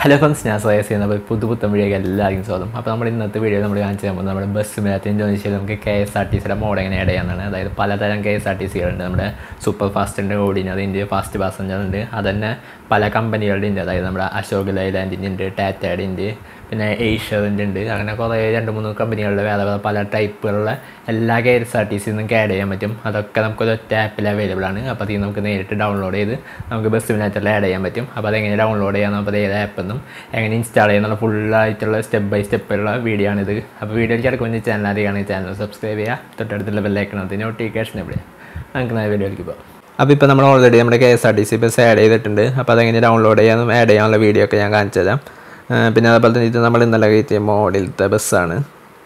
hello friends ഞാൻ സയസ് ചെയ്യുന്ന പുതു പുത്തൻ വീഡിയോക്ക് എല്ലാവർക്കും സ്വാഗതം അപ്പോൾ നമ്മുടെ ഇന്നത്തെ വീഡിയോ നമ്മൾ കാണിച്ചു തരുമ്പോൾ നമ്മുടെ ബസ് മേലത്തെ ഇന്തോനേഷ്യയിൽ നമുക്ക് കെ എസ് ആർ ടി സിയുടെ മോഡ് എങ്ങനെ ആഡ് ചെയ്യാനാണ് അതായത് പലതരം കെ എസ് ആർ ടി സികളുണ്ട് നമ്മുടെ സൂപ്പർ ഫാസ്റ്റ് ഉണ്ട് ഓടിന് അതിൻ്റെ ഫാസ്റ്റ് പാസഞ്ചർ ഉണ്ട് അതന്നെ പല കമ്പനികളുടെ ഉണ്ട് അതായത് നമ്മുടെ അശോക് ലൈലാൻഡിൻ്റെ ഉണ്ട് ടാറ്റയുടെ ഉണ്ട് പിന്നെ ഏഷ്യറിൻ്റെ ഉണ്ട് അങ്ങനെ കുറേ രണ്ട് മൂന്ന് കമ്പനികളുടെ വേറെ വേറെ പല ടൈപ്പുകളുള്ള എല്ലാ കെ എസ് ആർ ടി സിന്നും ആഡ് ചെയ്യാൻ പറ്റും അതൊക്കെ നമുക്കൊരു ഒറ്റ ആപ്പിൽ അവൈലബിൾ ആണ് അപ്പോൾ അതിൽ നമുക്ക് നേരിട്ട് ഡൗൺലോഡ് ചെയ്ത് നമുക്ക് ബസ് മിനാറ്റിൽ ആഡ് ചെയ്യാൻ പറ്റും അപ്പോൾ അതെങ്ങനെ ഡൗൺലോഡ് ചെയ്യാൻ അപ്പോൾ ഏത് ആപ്പെന്നും എങ്ങനെ ഇൻസ്റ്റാൾ ചെയ്യുന്നുള്ള ഫുള്ളായിട്ടുള്ള സ്റ്റെപ്പ് ബൈ സ്റ്റെപ്പുള്ള വീഡിയോ ആണിത് അപ്പോൾ വീഡിയോയിൽ കിടക്കുന്ന ചാനൽ അറിയുകയാണെങ്കിൽ ചാനൽ സബ്സ്ക്രൈബ് ചെയ്യുക തൊട്ടടുത്തുള്ള ബെല്ലൈക്കണത്തിന് നോട്ടിഫിക്കേഷൻ എവിടെ നമുക്ക് നേരെ വീഡിയോയിലേക്ക് പോകാം അപ്പോൾ ഇപ്പോൾ നമ്മൾ ഓൾറെഡി നമ്മുടെ K S R T C bus add ചെയ്തിട്ടുണ്ട് അപ്പോൾ അതെങ്ങനെ ഡൗൺലോഡ് ചെയ്യാനും ആഡ് ചെയ്യാനുള്ള വീഡിയോ ഒക്കെ ഞാൻ കാണിച്ചു തരാം ആ, പിന്നെ അതുപോലെ തന്നെ ഇത് നമ്മൾ ഇന്നലെ കയറ്റിയ മോഡിലത്തെ ബസ്സാണ്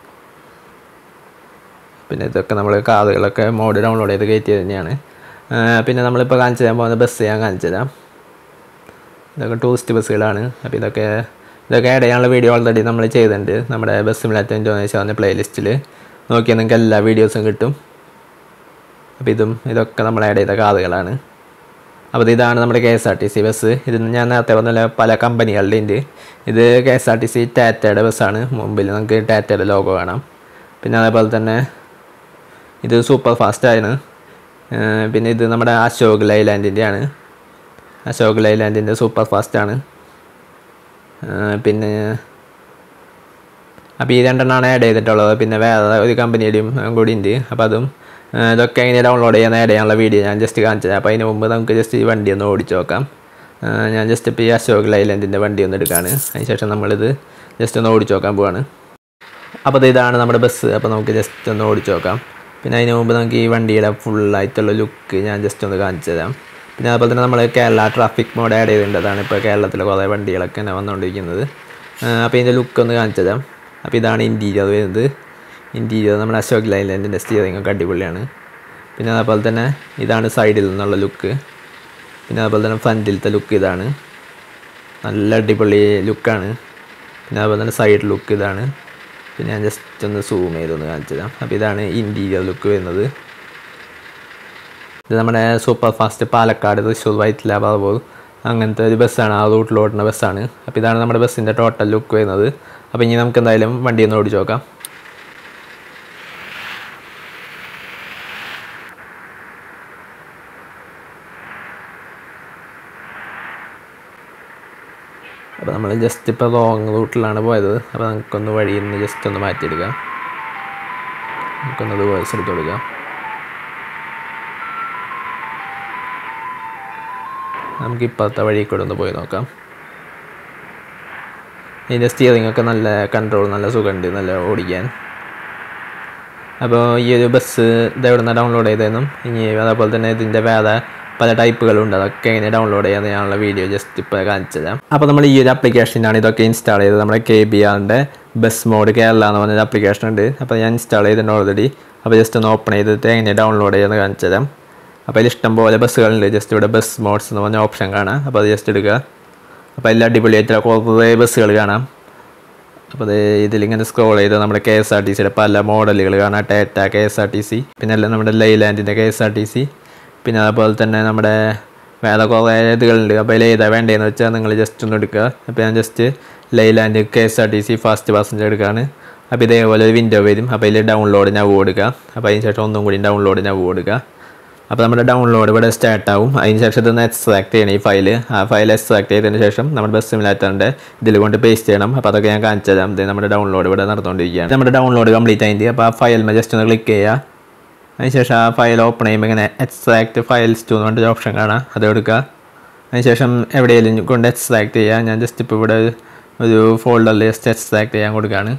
പിന്നെ ഇതൊക്കെ നമ്മൾ കാറുകളൊക്കെ മോഡ് ഡൗൺലോഡ് ചെയ്ത് കയറ്റിയത് തന്നെയാണ് ആ, പിന്നെ നമ്മളിപ്പോൾ കാണിച്ചു തരാൻ പോകുന്ന ബസ് ഞാൻ കാണിച്ചു തരാം ഇതൊക്കെ ടൂറിസ്റ്റ് ബസ്സുകളാണ് അപ്പോൾ ഇതൊക്കെ ഇതൊക്കെ ആഡ് ചെയ്യാനുള്ള വീഡിയോ ഓൾറെഡി നമ്മൾ ചെയ്തിട്ടുണ്ട് നമ്മുടെ ബസ് മിലാറ്റം ഇൻഡോനേഷ്യ എന്ന പ്ലേലിസ്റ്റിൽ നോക്കിയാൽ നിങ്ങൾക്ക് എല്ലാ വീഡിയോസും കിട്ടും അപ്പോൾ ഇതും ഇതൊക്കെ നമ്മൾ ആഡ് ചെയ്ത കാറുകളാണ് അപ്പോൾ ഇതാണ് നമ്മുടെ K S R T C bus ഇത് ഞാൻ നേരത്തെ പറഞ്ഞ പല കമ്പനികളുടെ ഉണ്ട് ഇത് K S R T C ടാറ്റയുടെ ബസ്സാണ് മുമ്പിൽ നമുക്ക് ടാറ്റയുടെ ലോഗോ കാണാം പിന്നെ അതേപോലെ തന്നെ ഇത് സൂപ്പർ ഫാസ്റ്റ് ആണ് ഏർ പിന്നെ ഇത് നമ്മുടെ അശോക് ലൈലാൻഡിൻ്റെ ആണ് അശോക് ലൈലാൻഡിൻ്റെ സൂപ്പർ ഫാസ്റ്റ് ആണ് ഏർ പിന്നെ അപ്പോൾ ഈ രണ്ടെണ്ണമാണ് ആഡ് ചെയ്തിട്ടുള്ളത് പിന്നെ വേറെ ഒരു കമ്പനിയുടെയും കൂടി ഉണ്ട് അപ്പോൾ അതും ആ, ഇതൊക്കെ എങ്ങനെ ഡൗൺലോഡ് ചെയ്യാൻ ആഡ് ചെയ്യാനുള്ള വീഡിയോ ഞാൻ ജസ്റ്റ് കാണിച്ചത് അപ്പോൾ അതിന് മുമ്പ് നമുക്ക് ജസ്റ്റ് ഈ വണ്ടി ഒന്ന് ഓടിച്ച് നോക്കാം ആ, ഞാൻ ജസ്റ്റ് ഇപ്പോൾ ഈ അശോക് ലൈലൻഡിൻ്റെ വണ്ടി ഒന്ന് എടുക്കുകയാണ് അതിനുശേഷം നമ്മളിത് ജസ്റ്റ് ഒന്ന് ഓടിച്ച് നോക്കാൻ പോവാണ് അപ്പോൾ ദേ ഇതാണ് നമ്മുടെ ബസ് അപ്പോൾ നമുക്ക് ജസ്റ്റ് ഒന്ന് ഓടിച്ച് നോക്കാം പിന്നെ അതിന് മുമ്പ് നമുക്ക് ഈ വണ്ടിയുടെ ഫുള്ളായിട്ടുള്ള ലുക്ക് ഞാൻ ജസ്റ്റ് ഒന്ന് കാണിച്ചു തരാം പിന്നെ അതുപോലെ തന്നെ നമ്മൾ കേരള ട്രാഫിക് മോഡ് ആഡ് ചെയ്തിട്ടുണ്ട് അതാണ് ഇപ്പോൾ കേരളത്തിലെ കുറേ വണ്ടികളൊക്കെ തന്നെ വന്നുകൊണ്ടിരിക്കുന്നത് ആ, അപ്പോൾ ഇതിൻ്റെ ലുക്ക് ഒന്ന് കാണിച്ചു തരാം അപ്പോൾ ഇതാണ് ഇൻറ്റീരിയർ വരുന്നത് ഇൻറ്റീരിയർ നമ്മുടെ അശോക് ലൈലൻഡിൻ്റെ സ്റ്റിയറിംഗ് ഒക്കെ അടിപൊളിയാണ് പിന്നെ അതുപോലെ തന്നെ ഇതാണ് സൈഡിൽ നിന്നുള്ള ലുക്ക് പിന്നെ അതുപോലെ തന്നെ ഫ്രണ്ടിലത്തെ ലുക്ക് ഇതാണ് നല്ല അടിപൊളി ലുക്കാണ് പിന്നെ അതുപോലെ തന്നെ സൈഡ് ലുക്ക് ഇതാണ് പിന്നെ ഞാൻ ജസ്റ്റ് ഒന്ന് സൂം ചെയ്തൊന്ന് കാണിച്ചു തരാം അപ്പോൾ ഇതാണ് ഇൻറ്റീരിയർ ലുക്ക് വരുന്നത് ഇത് നമ്മുടെ സൂപ്പർ ഫാസ്റ്റ് പാലക്കാട് തൃശ്ശൂർ വൈറ്റില പറവൂർ അങ്ങനത്തെ ഒരു ബസ്സാണ് ആ റൂട്ടിൽ ഓടുന്ന ബസ്സാണ് അപ്പോൾ ഇതാണ് നമ്മുടെ ബസ്സിൻ്റെ ടോട്ടൽ ലുക്ക് വരുന്നത് അപ്പോൾ ഇനി നമുക്ക് എന്തായാലും വണ്ടി ഒന്ന് ഓടിച്ച് നോക്കാം അപ്പോൾ നമ്മൾ ജസ്റ്റ് ഇപ്പോൾ ലോങ് റൂട്ടിലാണ് പോയത് അപ്പോൾ നമുക്കൊന്ന് വഴിയിൽ നിന്ന് ജസ്റ്റ് ഒന്ന് മാറ്റിയെടുക്കാം നമുക്കൊന്നത് വോയിസ് എടുത്ത് കൊടുക്കാം നമുക്ക് ഇപ്പോഴത്തെ വഴി കൂടെ ഒന്ന് പോയി നോക്കാം ഇതിൻ്റെ സ്റ്റിയറിംഗ് ഒക്കെ നല്ല കൺട്രോൾ നല്ല സുഖമുണ്ട് നല്ല ഓടിക്കാൻ അപ്പോൾ ഈ ഒരു ബസ് ഇതെവിടെ നിന്ന് ഡൗൺലോഡ് ചെയ്തതെന്നും ഇനി അതേപോലെ തന്നെ ഇതിൻ്റെ വേറെ പല ടൈപ്പുകളുണ്ട് അതൊക്കെ എങ്ങനെ ഡൗൺലോഡ് ചെയ്യാന്ന് ഞാനുള്ള വീഡിയോ ജസ്റ്റ് ഇപ്പോൾ കാണിച്ചു തരാം അപ്പോൾ നമ്മൾ ഈ ഒരു ആപ്ലിക്കേഷനാണ് ഇതൊക്കെ ഇൻസ്റ്റാൾ ചെയ്തത് നമ്മുടെ കെ ബി ആറിൻ്റെ ബസ് മോഡ് കേരള എന്ന് പറഞ്ഞൊരു ആപ്ലിക്കേഷൻ ഉണ്ട് അപ്പോൾ ഞാൻ ഇൻസ്റ്റാൾ ചെയ്തിട്ടുണ്ട് ഓൾറെഡി അപ്പോൾ ജസ്റ്റ് ഒന്ന് ഓപ്പൺ ചെയ്തിട്ട് എങ്ങനെ ഡൗൺലോഡ് ചെയ്യാന്ന് കാണിച്ചു തരാം അപ്പോൾ അതിൽ ഇഷ്ടം പോലെ ബസ്സുകളുണ്ട് ജസ്റ്റ് ഇവിടെ ബസ് മോഡ്സ് എന്ന് പറഞ്ഞ ഓപ്ഷൻ കാണാം അപ്പോൾ അത് ജസ്റ്റ് എടുക്കുക അപ്പോൾ എല്ലാം അടിപൊളിയായിട്ടുള്ള കുറേ ബസ്സുകൾ കാണാം അപ്പോൾ അത് ഇതിലിങ്ങനെ സ്ക്രോൾ ചെയ്ത് നമ്മുടെ കെ എസ് ആർ ടി സിയുടെ പല മോഡലുകൾ കാണാം Tata K S R T C പിന്നെ എല്ലാം നമ്മുടെ ലൈലാൻഡിൻ്റെ K S R T C പിന്നെ അതുപോലെ തന്നെ നമ്മുടെ വേറെ കുറേ ഇതുകളുണ്ട് അപ്പോൾ അതിൽ ഏതാ വേണ്ടതെന്ന് വെച്ചാൽ നിങ്ങൾ ജസ്റ്റ് ഒന്ന് എടുക്കുക അപ്പോൾ ഞാൻ just Leyland K S R T C fast passenger എടുക്കുകയാണ് അപ്പോൾ ഇതേപോലെ ഒരു വിൻഡോ വരും അപ്പോൾ അതിൽ ഡൗൺലോഡ് ഞാൻ കൊടുക്കുക അപ്പോൾ അതിന് ശേഷം ഒന്നും കൂടി ഡൗൺലോഡ് ഞാൻ കൊടുക്കുക അപ്പോൾ നമ്മുടെ ഡൗൺലോഡ് ഇവിടെ സ്റ്റാർട്ട് ആവും അതിന് ശേഷം ഇതൊന്ന് എക്സ്ട്രാക്ട് ചെയ്യണം ഈ ഫയൽ ആ ഫയൽ എക്സ്ട്രാക്ട് ചെയ്തതിന് ശേഷം നമ്മുടെ ബസ് സിമുലേറ്ററിൻ്റെ ഇതിൽ കൊണ്ട് പേസ്റ്റ് ചെയ്യണം അപ്പോൾ അതൊക്കെ ഞാൻ കാണിച്ചു തരാം ഇത് നമ്മുടെ ഡൗൺലോഡ് ഇവിടെ നടന്നുകൊണ്ടിരിക്കുകയാണ് നമ്മുടെ ഡൗൺലോഡ് കംപ്ലീറ്റ് ആയിട്ട് അപ്പോൾ ആ ഫയൽ ജസ്റ്റ് ഒന്ന് ക്ലിക്ക് ചെയ്യുക അതിനുശേഷം ആ ഫയൽ ഓപ്പൺ ചെയ്യുമ്പോൾ ഇങ്ങനെ എക്സ്ട്രാക്ട് ഫയൽസ് ടു എന്ന് പറഞ്ഞൊരു ഓപ്ഷൻ കാണാം അത് എടുക്കുക അതിനുശേഷം എവിടെയെങ്കിലും കൊണ്ട് എക്സ്ട്രാക്ട് ചെയ്യുക ഞാൻ ജസ്റ്റ് ഇപ്പോൾ ഇവിടെ ഒരു ഫോൾഡറിൽ ജസ്റ്റ് എക്സ്ട്രാക്ട് ചെയ്യാൻ കൊടുക്കുകയാണ്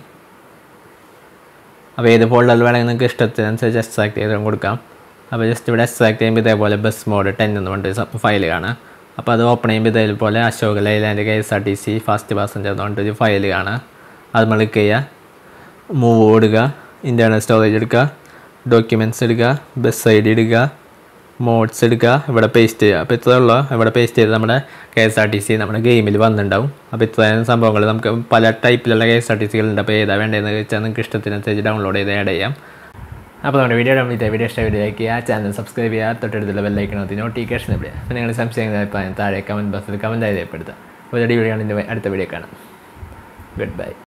അപ്പോൾ ഏത് ഫോൾഡറിൽ വേണമെങ്കിൽ നിങ്ങൾക്ക് ഇഷ്ടത്തിനനുസരിച്ച് എക്സ്ട്രാക്ട് ചെയ്ത് കൊടുക്കാം അപ്പോൾ ജസ്റ്റ് ഇവിടെ എക്സ്ട്രാക്ട് ചെയ്യുമ്പോൾ ഇതേപോലെ ബസ് മോഡ് ടെൻ എന്ന് പറഞ്ഞിട്ട് ഫയൽ കാണാം അപ്പോൾ അത് ഓപ്പൺ ചെയ്യുമ്പോൾ ഇതേപോലെ Ashok Leyland K S R T C fast passenger എന്ന് പറഞ്ഞിട്ടൊരു ഫയൽ കാണാം അത് നമ്മൾ ക്ലിക്ക് ചെയ്യുക മൂവ് ഓടുക ഇൻറ്റേർണൽ സ്റ്റോറേജ് എടുക്കുക ഡോക്യുമെൻറ്റ്സ് എടുക്കുക ബസ് ഐ ഡി എടുക്കുക മോഡ്സ് എടുക്കുക ഇവിടെ പേസ്റ്റ് ചെയ്യുക അപ്പോൾ ഇത്രയേ ഉള്ളൂ ഇവിടെ പേസ്റ്റ് ചെയ്ത് നമ്മുടെ K S R T C നമ്മുടെ ഗെയിമിൽ വന്നിട്ടുണ്ടാവും അപ്പോൾ ഇത്രയും സംഭവങ്ങൾ നമുക്ക് പല ടൈപ്പിലുള്ള കെ എസ് ആർ ടി സികളുണ്ട് അപ്പോൾ ഏതാ വേണ്ടതെന്ന് വെച്ചാൽ നിങ്ങൾക്ക് ഇഷ്ടത്തിനനുസരിച്ച് ഡൗൺലോഡ് ചെയ്ത് ആഡ് ചെയ്യാം അപ്പോൾ നമ്മുടെ വീഡിയോ കംപ്ലീറ്റ് വീഡിയോ ഇഷ്ടം വീഡിയോ ലൈക്ക് ചെയ്യുക ചാനൽ സബ്സ്ക്രൈബ് ചെയ്യുക തൊട്ടടുത്തുള്ള ബെല്ലൈക്കണത്തി നോട്ടിഫിക്കേഷൻ എവിടെ അപ്പോൾ നിങ്ങൾ സംശയങ്ങൾ താഴെ കമൻറ്റ് ബോക്സിൽ കമൻറ്റ് ആയി രേഖപ്പെടുത്തുക ഒരു അടിപൊളിയാണ് ഇതിൻ്റെ അടുത്ത വീഡിയോ കാണാം ഗുഡ് ബൈ